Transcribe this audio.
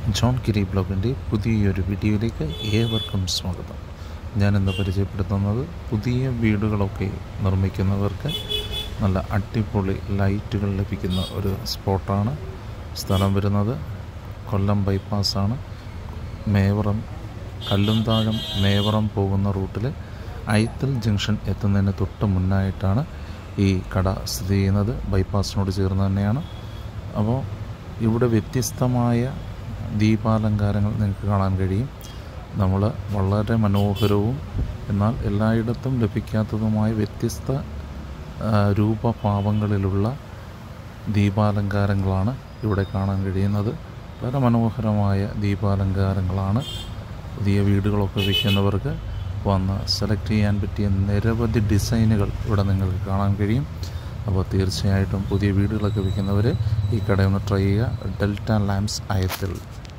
John കിരി ബ്ലോഗിൻ്റെ പുതിയൊരു വീഡിയോയിലേക്ക് ഏവർക്കും സ്വാഗതം ഞാനിന്ന് പരിചയപ്പെടുത്തുന്നത് പുതിയ വീടുകളൊക്കെ നിർമ്മിക്കുന്നവർക്ക് നല്ല അടിപൊളി ലൈറ്റുകൾ ലഭിക്കുന്ന ഒരു സ്പോട്ടാണ് സ്ഥലം വരുന്നത് കൊല്ലം ബൈപ്പാസാണ് മേവറം കല്ലുംതാഴം മേവറം പോകുന്ന റൂട്ടിൽ ഐത്തൽ ജംഗ്ഷൻ എത്തുന്നതിന് തൊട്ട് മുന്നായിട്ടാണ് ഈ കട സ്ഥിതി ചെയ്യുന്നത് ബൈപ്പാസിനോട് ചേർന്ന് തന്നെയാണ് അപ്പോൾ ഇവിടെ വ്യത്യസ്തമായ ദീപാലങ്കാരങ്ങൾ നിങ്ങൾക്ക് കാണാൻ കഴിയും നമ്മൾ വളരെ മനോഹരവും എന്നാൽ എല്ലായിടത്തും ലഭിക്കാത്തതുമായ വ്യത്യസ്ത ആ, രൂപഭാവങ്ങളിലുള്ള ദീപാലങ്കാരങ്ങളാണ് ഇവിടെ കാണാൻ കഴിയുന്നത് വളരെ മനോഹരമായ ദീപാലങ്കാരങ്ങളാണ് പുതിയ വീടുകളൊക്കെ വയ്ക്കുന്നവർക്ക് വന്ന് സെലക്ട് ചെയ്യാൻ പറ്റിയ നിരവധി ഡിസൈനുകൾ ഇവിടെ നിങ്ങൾക്ക് കാണാൻ കഴിയും അപ്പോൾ തീർച്ചയായിട്ടും പുതിയ വീടുകളൊക്കെ വയ്ക്കുന്നവർ ഈ കടയൊന്ന് ട്രൈ ചെയ്യുക ഡെൽറ്റ ലാംപ്സ് അയത്തിൽ